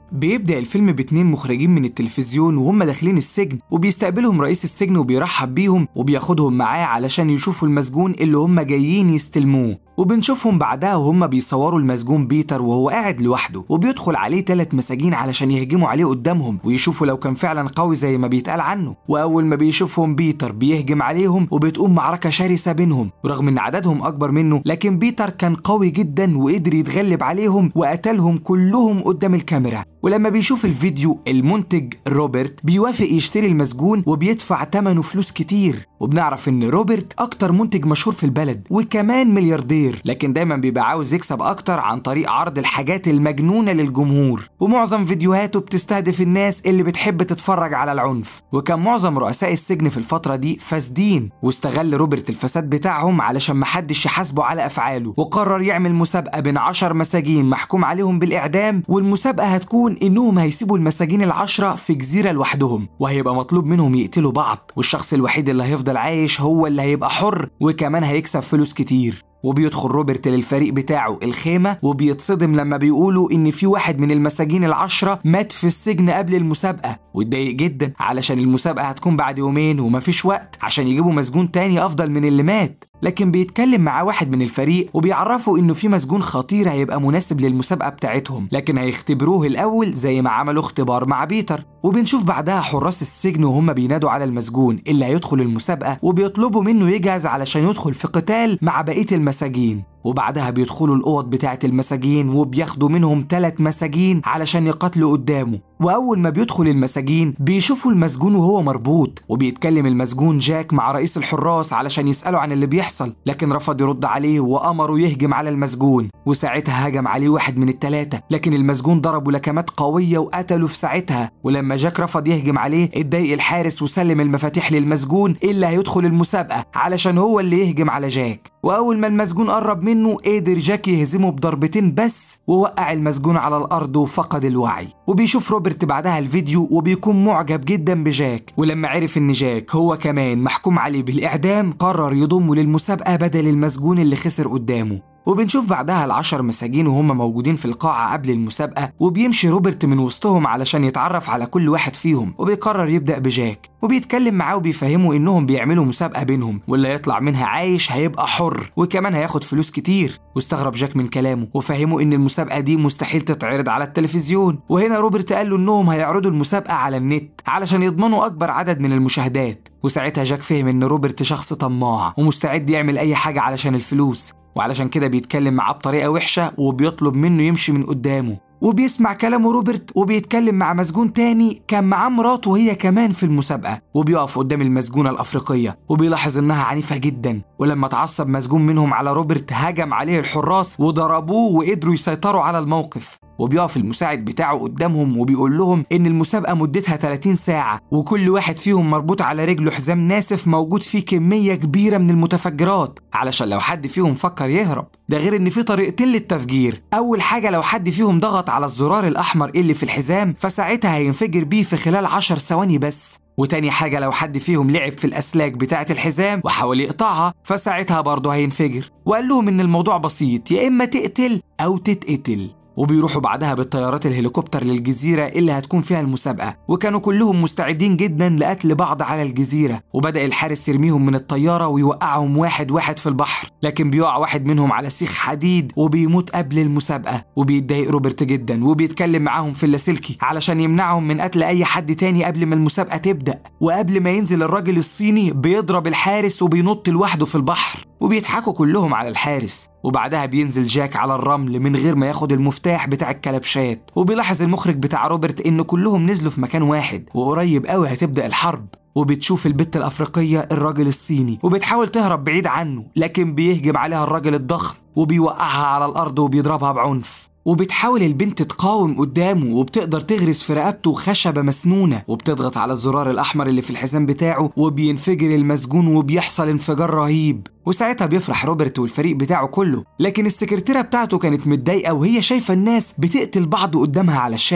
بيبدأ الفيلم باتنين مخرجين من التلفزيون وهم داخلين السجن وبيستقبلهم رئيس السجن وبيرحب بيهم وبياخدهم معاه علشان يشوفوا المسجون اللي هم جايين يستلموه وبنشوفهم بعدها وهم بيصوروا المسجون بيتر وهو قاعد لوحده وبيدخل عليه ثلاث مساجين علشان يهجموا عليه قدامهم ويشوفوا لو كان فعلا قوي زي ما بيتقال عنه واول ما بيشوفهم بيتر بيهجم عليهم وبتقوم معركه شرسه بينهم ورغم ان عددهم اكبر منه لكن بيتر كان قوي جدا وقدر يتغلب عليهم وقتلهم كلهم قدام الكاميرا ولما بيشوف الفيديو المنتج روبرت بيوافق يشتري المسجون وبيدفع ثمنه فلوس كتير وبنعرف ان روبرت اكتر منتج مشهور في البلد وكمان ملياردير لكن دايما بيبقى عاوز يكسب اكتر عن طريق عرض الحاجات المجنونه للجمهور ومعظم فيديوهاته بتستهدف الناس اللي بتحب تتفرج على العنف وكان معظم رؤساء السجن في الفتره دي فاسدين واستغل روبرت الفساد بتاعهم علشان محدش يحاسبه على افعاله وقرر يعمل مسابقه بين 10 مساجين محكوم عليهم بالاعدام والمسابقه هتكون انهم هيسيبوا المساجين العشره في جزيره لوحدهم وهيبقى مطلوب منهم يقتلوا بعض والشخص الوحيد اللي هيفضل عايش هو اللي هيبقى حر وكمان هيكسب فلوس كتير وبيدخل روبرت للفريق بتاعه الخيمة وبيتصدم لما بيقولوا إن في واحد من المساجين العشرة مات في السجن قبل المسابقة واتضايق جدا علشان المسابقة هتكون بعد يومين ومفيش وقت عشان يجيبوا مسجون تاني أفضل من اللي مات لكن بيتكلم مع واحد من الفريق وبيعرفوا انه في مسجون خطير هيبقى مناسب للمسابقه بتاعتهم لكن هيختبروه الاول زي ما عملوا اختبار مع بيتر وبنشوف بعدها حراس السجن وهم بينادوا على المسجون اللي هيدخل المسابقه وبيطلبوا منه يجهز علشان يدخل في قتال مع بقيه المساجين وبعدها بيدخلوا الأوض بتاعة المساجين وبياخدوا منهم ثلاث مساجين علشان يقاتلوا قدامه وأول ما بيدخل المساجين بيشوفوا المسجون وهو مربوط وبيتكلم المسجون جاك مع رئيس الحراس علشان يسأله عن اللي بيحصل لكن رفض يرد عليه وأمره يهجم على المسجون وساعتها هجم عليه واحد من التلاتة لكن المسجون ضربه لكمات قوية وقتله في ساعتها ولما جاك رفض يهجم عليه اتضايق الحارس وسلم المفاتيح للمسجون اللي هيدخل المسابقة علشان هو اللي يهجم على جاك وأول ما المسجون قرب منه قدر جاك يهزمه بضربتين بس ووقع المسجون على الأرض وفقد الوعي وبيشوف روبرت بعدها الفيديو وبيكون معجب جدا بجاك ولما عرف إن جاك هو كمان محكوم عليه بالإعدام قرر يضمه للمسابقة بدل المسجون اللي خسر قدامه وبنشوف بعدها العشر مساجين وهم موجودين في القاعة قبل المسابقة وبيمشي روبرت من وسطهم علشان يتعرف على كل واحد فيهم وبيقرر يبدأ بجاك وبيتكلم معاه وبيفهمه إنهم بيعملوا مسابقة بينهم واللي يطلع منها عايش هيبقى حر وكمان هياخد فلوس كتير واستغرب جاك من كلامه وفهمه إن المسابقة دي مستحيل تتعرض على التلفزيون وهنا روبرت قال له إنهم هيعرضوا المسابقة على النت علشان يضمنوا أكبر عدد من المشاهدات وساعتها جاك فهم إن روبرت شخص طماع ومستعد يعمل أي حاجة علشان الفلوس وعلشان كده بيتكلم معاه بطريقة وحشة وبيطلب منه يمشي من قدامه وبيسمع كلامه روبرت وبيتكلم مع مسجون تاني كان معاه مراته وهي كمان في المسابقة وبيقف قدام المسجونة الأفريقية وبيلاحظ إنها عنيفة جدا ولما اتعصب مسجون منهم على روبرت هجم عليه الحراس وضربوه وقدروا يسيطروا على الموقف وبيقف المساعد بتاعه قدامهم وبيقول لهم ان المسابقه مدتها 30 ساعه وكل واحد فيهم مربوط على رجله حزام ناسف موجود فيه كميه كبيره من المتفجرات علشان لو حد فيهم فكر يهرب ده غير ان في طريقتين للتفجير اول حاجه لو حد فيهم ضغط على الزرار الاحمر اللي في الحزام فساعتها هينفجر بيه في خلال 10 ثواني بس وتاني حاجة لو حد فيهم لعب في الأسلاك بتاعة الحزام وحاول يقطعها فساعتها برضه هينفجر وقال لهم إن الموضوع بسيط يا إما تقتل أو تتقتل وبيروحوا بعدها بالطيارات الهليكوبتر للجزيرة اللي هتكون فيها المسابقة وكانوا كلهم مستعدين جدا لقتل بعض على الجزيرة وبدأ الحارس يرميهم من الطيارة ويوقعهم واحد واحد في البحر لكن بيقع واحد منهم على سيخ حديد وبيموت قبل المسابقة وبيتضايق روبرت جدا وبيتكلم معاهم في اللاسلكي علشان يمنعهم من قتل أي حد تاني قبل ما المسابقة تبدأ وقبل ما ينزل الراجل الصيني بيضرب الحارس وبينط لوحده في البحر وبيضحكوا كلهم على الحارس وبعدها بينزل جاك على الرمل من غير ما ياخد المفتاح بتاع الكلبشات وبيلاحظ المخرج بتاع روبرت ان كلهم نزلوا في مكان واحد وقريب قوي هتبدا الحرب وبتشوف البت الأفريقية الراجل الصيني وبتحاول تهرب بعيد عنه لكن بيهجم عليها الراجل الضخم وبيوقعها على الأرض وبيضربها بعنف وبتحاول البنت تقاوم قدامه وبتقدر تغرس في رقبته خشبة مسنونة وبتضغط على الزرار الأحمر اللي في الحزام بتاعه وبينفجر المسجون وبيحصل انفجار رهيب وساعتها بيفرح روبرت والفريق بتاعه كله لكن السكرتيرة بتاعته كانت متضايقة وهي شايفة الناس بتقتل بعض قدامها على الشاشة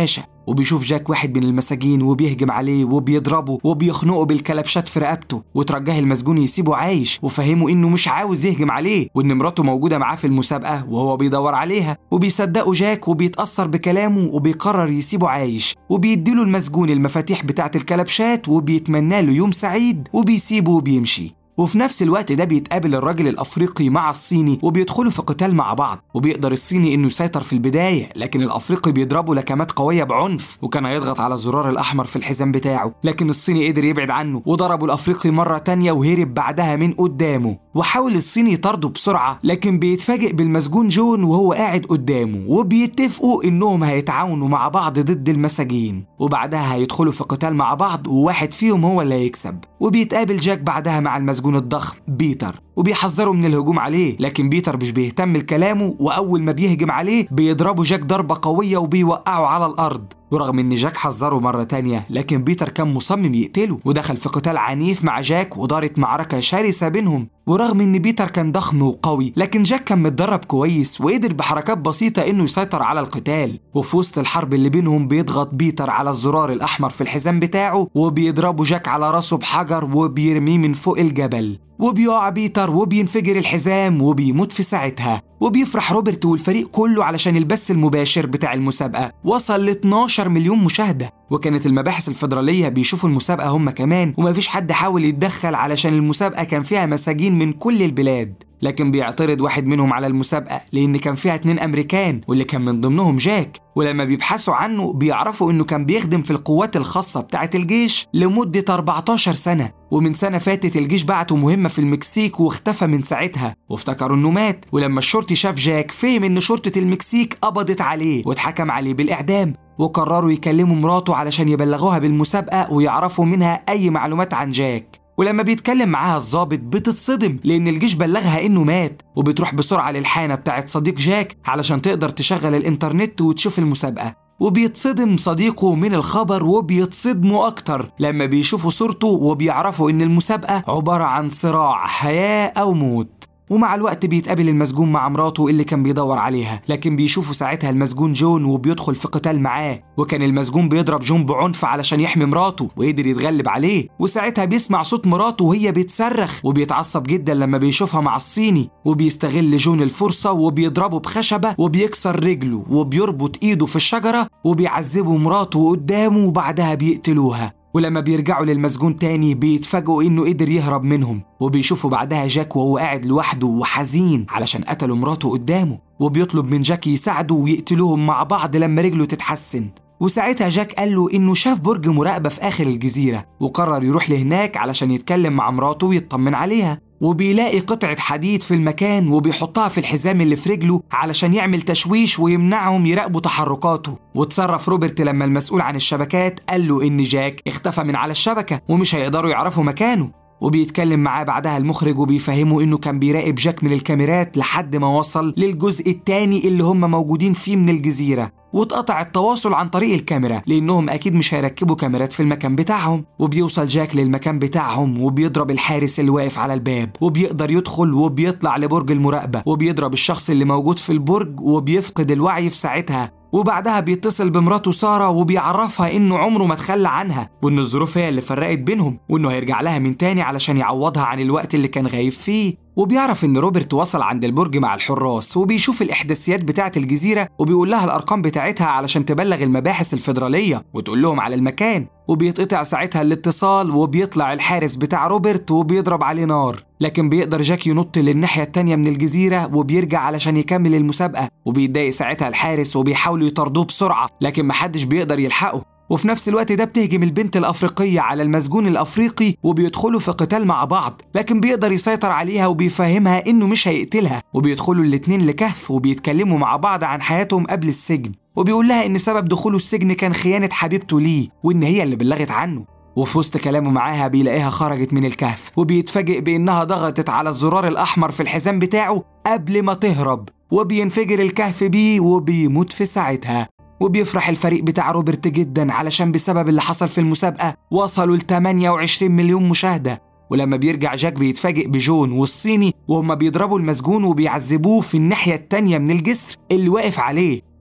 وبيشوف جاك واحد من المساجين وبيهجم عليه وبيضربه وبيخنقه بالكلبشات في رقبته وترجاه المسجون يسيبه عايش وفهمه انه مش عاوز يهجم عليه وان مراته موجوده معاه في المسابقه وهو بيدور عليها وبيصدقوا جاك وبيتاثر بكلامه وبيقرر يسيبه عايش وبيديله المسجون المفاتيح بتاعه الكلبشات وبيتمنى له يوم سعيد وبيسيبه وبيمشي وفي نفس الوقت ده بيتقابل الراجل الافريقي مع الصيني وبيدخلوا في قتال مع بعض وبيقدر الصيني انه يسيطر في البدايه لكن الافريقي بيضربه لكمات قويه بعنف وكان هيضغط على الزرار الاحمر في الحزام بتاعه لكن الصيني قدر يبعد عنه وضربه الافريقي مره تانية وهرب بعدها من قدامه وحاول الصيني يطارده بسرعه لكن بيتفاجئ بالمسجون جون وهو قاعد قدامه وبيتفقوا انهم هيتعاونوا مع بعض ضد المساجين وبعدها هيدخلوا في قتال مع بعض وواحد فيهم هو اللي هيكسب وبيتقابل جاك بعدها مع المسجون الضخم بيتر وبيحذره من الهجوم عليه لكن بيتر مش بيهتم لكلامه واول ما بيهجم عليه بيضربه جاك ضربه قويه وبيوقعه على الارض ورغم ان جاك حذره مرة تانية لكن بيتر كان مصمم يقتله ودخل في قتال عنيف مع جاك ودارت معركة شرسة بينهم ورغم ان بيتر كان ضخم وقوي لكن جاك كان متدرب كويس وقدر بحركات بسيطة انه يسيطر على القتال وفي وسط الحرب اللي بينهم بيضغط بيتر على الزرار الاحمر في الحزام بتاعه وبيضربه جاك على راسه بحجر وبيرميه من فوق الجبل وبيقع بيتر وبينفجر الحزام وبيموت في ساعتها وبيفرح روبرت والفريق كله علشان البث المباشر بتاع المسابقة وصل ل 12 مليون مشاهدة وكانت المباحث الفيدرالية بيشوفوا المسابقة هم كمان ومفيش حد حاول يتدخل علشان المسابقة كان فيها مساجين من كل البلاد لكن بيعترض واحد منهم على المسابقة لأن كان فيها اتنين أمريكان واللي كان من ضمنهم جاك ولما بيبحثوا عنه بيعرفوا إنه كان بيخدم في القوات الخاصة بتاعة الجيش لمدة 14 سنة ومن سنة فاتت الجيش بعته مهمة في المكسيك واختفى من ساعتها وافتكروا إنه مات ولما الشرطي شاف جاك فهم إن شرطة المكسيك قبضت عليه واتحكم عليه بالإعدام وقرروا يكلموا مراته علشان يبلغوها بالمسابقة ويعرفوا منها أي معلومات عن جاك ولما بيتكلم معاها الظابط بتتصدم لأن الجيش بلغها إنه مات وبتروح بسرعة للحانة بتاعت صديق جاك علشان تقدر تشغل الإنترنت وتشوف المسابقة وبيتصدم صديقه من الخبر وبيتصدموا أكتر لما بيشوفوا صورته وبيعرفوا إن المسابقة عبارة عن صراع حياة أو موت ومع الوقت بيتقابل المسجون مع مراته اللي كان بيدور عليها لكن بيشوفوا ساعتها المسجون جون وبيدخل في قتال معاه وكان المسجون بيضرب جون بعنف علشان يحمي مراته وقدر يتغلب عليه وساعتها بيسمع صوت مراته وهي بتصرخ وبيتعصب جدا لما بيشوفها مع الصيني وبيستغل جون الفرصة وبيضربه بخشبة وبيكسر رجله وبيربط ايده في الشجرة وبيعذبوا مراته قدامه وبعدها بيقتلوها ولما بيرجعوا للمسجون تاني بيتفاجئوا انه قدر يهرب منهم وبيشوفوا بعدها جاك وهو قاعد لوحده وحزين علشان قتلوا مراته قدامه وبيطلب من جاك يساعده ويقتلوهم مع بعض لما رجله تتحسن وساعتها جاك قال له انه شاف برج مراقبه في اخر الجزيره وقرر يروح لهناك علشان يتكلم مع مراته ويطمن عليها وبيلاقي قطعة حديد في المكان وبيحطها في الحزام اللي في رجله علشان يعمل تشويش ويمنعهم يراقبوا تحركاته وتصرف روبرت لما المسؤول عن الشبكات قال له إن جاك اختفى من على الشبكة ومش هيقدروا يعرفوا مكانه وبيتكلم معاه بعدها المخرج وبيفهمه انه كان بيراقب جاك من الكاميرات لحد ما وصل للجزء التاني اللي هم موجودين فيه من الجزيرة واتقطع التواصل عن طريق الكاميرا لانهم اكيد مش هيركبوا كاميرات في المكان بتاعهم وبيوصل جاك للمكان بتاعهم وبيضرب الحارس اللي واقف على الباب وبيقدر يدخل وبيطلع لبرج المراقبه وبيضرب الشخص اللي موجود في البرج وبيفقد الوعي في ساعتها وبعدها بيتصل بمراته سارة وبيعرفها إنه عمره ما تخلى عنها وإن الظروف هي اللي فرقت بينهم وإنه هيرجع لها من تاني علشان يعوضها عن الوقت اللي كان غايب فيه وبيعرف إن روبرت وصل عند البرج مع الحراس وبيشوف الإحداثيات بتاعة الجزيرة وبيقول لها الأرقام بتاعتها علشان تبلغ المباحث الفيدرالية وتقول لهم على المكان وبيتقطع ساعتها الاتصال وبيطلع الحارس بتاع روبرت وبيضرب عليه نار لكن بيقدر جاك ينط للناحية التانية من الجزيرة وبيرجع علشان يكمل المسابقة وبيتضايق ساعتها الحارس وبيحاولوا يطردوه بسرعة لكن محدش بيقدر يلحقه وفي نفس الوقت ده بتهجم البنت الأفريقية على المسجون الأفريقي وبيدخلوا في قتال مع بعض لكن بيقدر يسيطر عليها وبيفهمها إنه مش هيقتلها وبيدخلوا الاتنين لكهف وبيتكلموا مع بعض عن حياتهم قبل السجن وبيقول لها إن سبب دخوله السجن كان خيانة حبيبته ليه وإن هي اللي بلغت عنه وفي وسط كلامه معاها بيلاقيها خرجت من الكهف وبيتفاجئ بإنها ضغطت على الزرار الأحمر في الحزام بتاعه قبل ما تهرب وبينفجر الكهف بيه وبيموت في ساعتها وبيفرح الفريق بتاع روبرت جدا علشان بسبب اللي حصل في المسابقة وصلوا ل 28 مليون مشاهدة ولما بيرجع جاك بيتفاجئ بجون والصيني وهما بيضربوا المسجون وبيعذبوه في الناحية التانية من الجسر اللي واقف عليه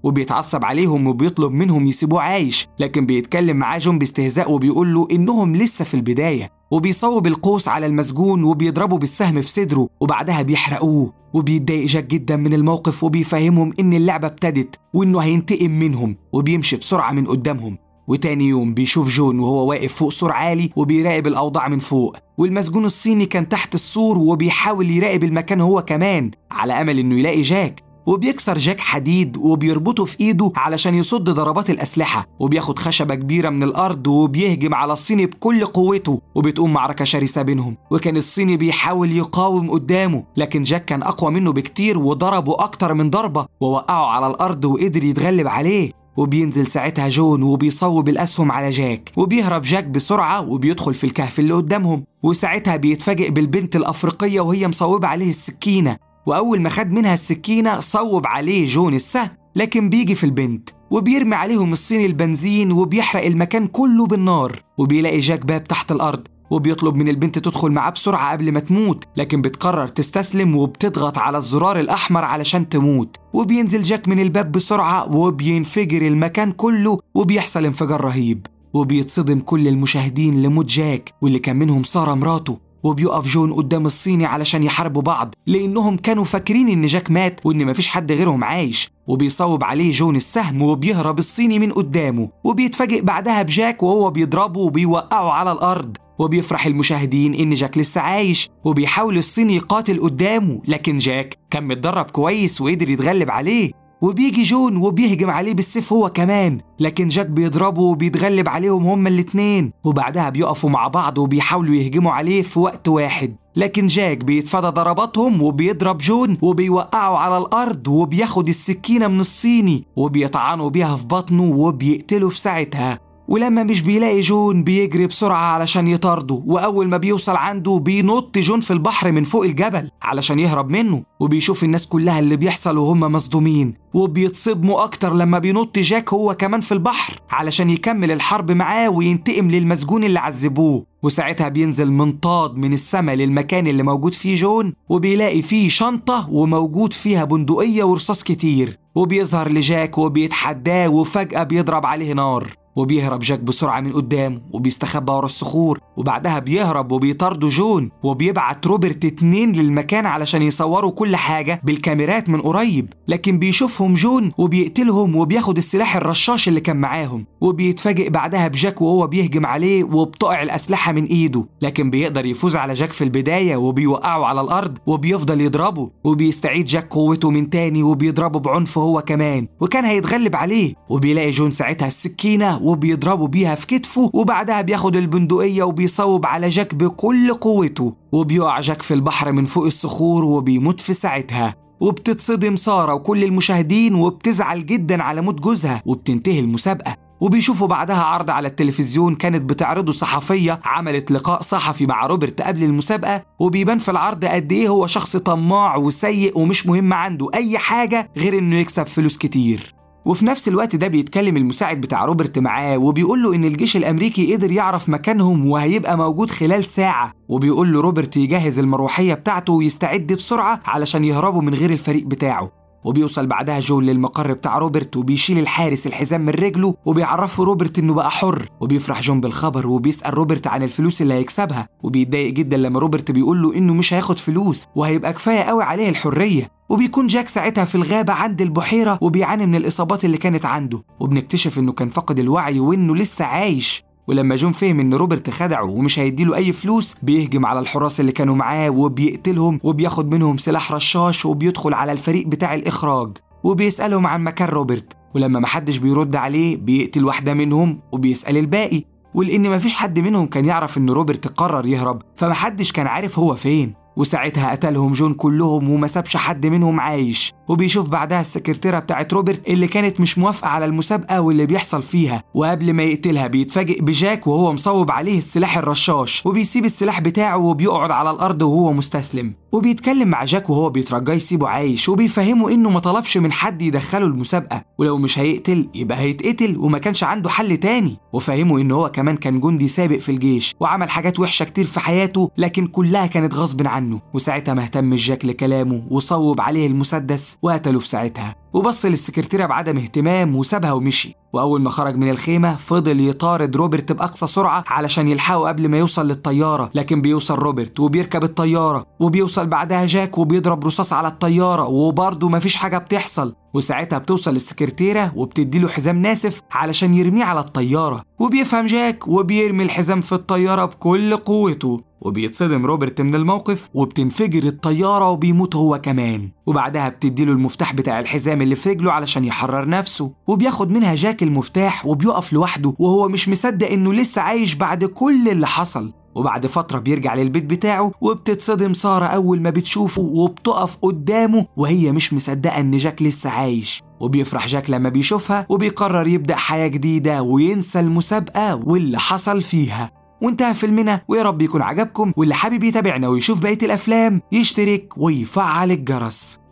وبيتعصب عليهم وبيطلب منهم يسيبوه عايش لكن بيتكلم معاه جون باستهزاء وبيقول له إنهم لسه في البداية وبيصوب القوس على المسجون وبيضربه بالسهم في صدره وبعدها بيحرقوه وبيتضايق جاك جدا من الموقف وبيفهمهم إن اللعبة ابتدت وإنه هينتقم منهم وبيمشي بسرعة من قدامهم وتاني يوم بيشوف جون وهو واقف فوق سور عالي وبيراقب الأوضاع من فوق والمسجون الصيني كان تحت السور وبيحاول يراقب المكان هو كمان على أمل إنه يلاقي جاك وبيكسر جاك حديد وبيربطه في ايده علشان يصد ضربات الأسلحة وبياخد خشبة كبيرة من الأرض وبيهجم على الصيني بكل قوته وبتقوم معركة شرسة بينهم وكان الصيني بيحاول يقاوم قدامه لكن جاك كان أقوى منه بكتير وضربه أكتر من ضربة ووقعه على الأرض وقدر يتغلب عليه وبينزل ساعتها جون وبيصوب الأسهم على جاك وبيهرب جاك بسرعة وبيدخل في الكهف اللي قدامهم وساعتها بيتفاجئ بالبنت الأفريقية وهي مصوبة عليه السكينة وأول ما خد منها السكينة صوب عليه جون السهم لكن بيجي في البنت وبيرمي عليهم الصيني البنزين وبيحرق المكان كله بالنار وبيلاقي جاك باب تحت الأرض وبيطلب من البنت تدخل معاه بسرعة قبل ما تموت لكن بتقرر تستسلم وبتضغط على الزرار الأحمر علشان تموت وبينزل جاك من الباب بسرعة وبينفجر المكان كله وبيحصل انفجار رهيب وبيتصدم كل المشاهدين لموت جاك واللي كان منهم سارة مراته وبيقف جون قدام الصيني علشان يحاربوا بعض لأنهم كانوا فاكرين إن جاك مات وإن مفيش حد غيرهم عايش وبيصوب عليه جون السهم وبيهرب الصيني من قدامه وبيتفاجئ بعدها بجاك وهو بيضربه وبيوقعه على الأرض وبيفرح المشاهدين إن جاك لسه عايش وبيحاول الصيني يقاتل قدامه لكن جاك كان متدرب كويس وقدر يتغلب عليه وبيجي جون وبيهجم عليه بالسيف هو كمان لكن جاك بيضربه وبيتغلب عليهم هما الاتنين وبعدها بيقفوا مع بعض وبيحاولوا يهجموا عليه في وقت واحد لكن جاك بيتفادى ضرباتهم وبيضرب جون وبيوقعه على الأرض وبياخد السكينة من الصيني وبيطعنه بيها في بطنه وبيقتله في ساعتها ولما مش بيلاقي جون بيجري بسرعة علشان يطارده وأول ما بيوصل عنده بينط جون في البحر من فوق الجبل علشان يهرب منه وبيشوف الناس كلها اللي بيحصل وهم مصدومين وبيتصدموا أكتر لما بينط جاك هو كمان في البحر علشان يكمل الحرب معاه وينتقم للمسجون اللي عذبوه وساعتها بينزل منطاد من السماء للمكان اللي موجود فيه جون وبيلاقي فيه شنطة وموجود فيها بندقية ورصاص كتير وبيظهر لجاك وبيتحداه وفجأة بيضرب عليه نار وبيهرب جاك بسرعة من قدامه وبيستخبى ورا الصخور وبعدها بيهرب وبيطارده جون وبيبعت روبرت اتنين للمكان علشان يصوروا كل حاجة بالكاميرات من قريب لكن بيشوفهم جون وبيقتلهم وبياخد السلاح الرشاش اللي كان معاهم وبيتفاجئ بعدها بجاك وهو بيهجم عليه وبتقع الأسلحة من إيده لكن بيقدر يفوز على جاك في البداية وبيوقعه على الأرض وبيفضل يضربه وبيستعيد جاك قوته من تاني وبيضربه بعنف هو كمان وكان هيتغلب عليه وبيلاقي جون ساعتها السكينة وبيضربه بيها في كتفه وبعدها بياخد البندقية وبيصوب على جاك بكل قوته وبيقع جاك في البحر من فوق الصخور وبيموت في ساعتها وبتتصدم سارة وكل المشاهدين وبتزعل جدا على موت جوزها وبتنتهي المسابقة وبيشوفوا بعدها عرض على التلفزيون كانت بتعرضه صحفية عملت لقاء صحفي مع روبرت قبل المسابقة وبيبان في العرض قد إيه هو شخص طماع وسيء ومش مهم عنده أي حاجة غير إنه يكسب فلوس كتير وفي نفس الوقت ده بيتكلم المساعد بتاع روبرت معاه وبيقول له ان الجيش الامريكي قدر يعرف مكانهم وهيبقى موجود خلال ساعه وبيقول له روبرت يجهز المروحيه بتاعته ويستعد بسرعه علشان يهربوا من غير الفريق بتاعه وبيوصل بعدها جون للمقر بتاع روبرت وبيشيل الحارس الحزام من رجله وبيعرفه روبرت انه بقى حر وبيفرح جون بالخبر وبيسال روبرت عن الفلوس اللي هيكسبها وبيتضايق جدا لما روبرت بيقول له انه مش هياخد فلوس وهيبقى كفايه قوي عليه الحريه وبيكون جاك ساعتها في الغابة عند البحيرة وبيعاني من الإصابات اللي كانت عنده وبنكتشف إنه كان فقد الوعي وإنه لسه عايش ولما جون فهم ان روبرت خدعه ومش هيديله اي فلوس بيهجم على الحراس اللي كانوا معاه وبيقتلهم وبياخد منهم سلاح رشاش وبيدخل على الفريق بتاع الاخراج وبيسالهم عن مكان روبرت ولما محدش بيرد عليه بيقتل واحده منهم وبيسال الباقي ولان مفيش حد منهم كان يعرف ان روبرت قرر يهرب فمحدش كان عارف هو فين وساعتها قتلهم جون كلهم وما سابش حد منهم عايش وبيشوف بعدها السكرتيرة بتاعت روبرت اللي كانت مش موافقة على المسابقة واللي بيحصل فيها وقبل ما يقتلها بيتفاجئ بجاك وهو مصوب عليه السلاح الرشاش وبيسيب السلاح بتاعه وبيقعد على الأرض وهو مستسلم وبيتكلم مع جاك وهو بيترجاه يسيبه عايش وبيفهمه انه ما طلبش من حد يدخله المسابقة ولو مش هيقتل يبقى هيتقتل وما كانش عنده حل تاني وفهمه ان هو كمان كان جندي سابق في الجيش وعمل حاجات وحشة كتير في حياته لكن كلها كانت غصب عنه وساعتها ما اهتمش جاك لكلامه وصوب عليه المسدس وقتله في ساعتها وبص للسكرتيرة بعدم اهتمام وسابها ومشي وأول ما خرج من الخيمة فضل يطارد روبرت بأقصى سرعة علشان يلحقه قبل ما يوصل للطيارة لكن بيوصل روبرت وبيركب الطيارة وبيوصل بعدها جاك وبيضرب رصاص على الطيارة وبرضه مفيش حاجة بتحصل وساعتها بتوصل السكرتيرة وبتديله حزام ناسف علشان يرميه على الطيارة وبيفهم جاك وبيرمي الحزام في الطيارة بكل قوته وبيتصدم روبرت من الموقف وبتنفجر الطيارة وبيموت هو كمان وبعدها بتديله المفتاح بتاع الحزام اللي في رجله علشان يحرر نفسه وبياخد منها جاك المفتاح وبيقف لوحده وهو مش مصدق انه لسه عايش بعد كل اللي حصل وبعد فترة بيرجع للبيت بتاعه وبتتصدم سارة أول ما بتشوفه وبتقف قدامه وهي مش مصدقة إن جاك لسه عايش وبيفرح جاك لما بيشوفها وبيقرر يبدأ حياة جديدة وينسى المسابقة واللي حصل فيها وانتهى فيلمنا ويا رب يكون عجبكم واللي حابب يتابعنا ويشوف بقية الأفلام يشترك ويفعل الجرس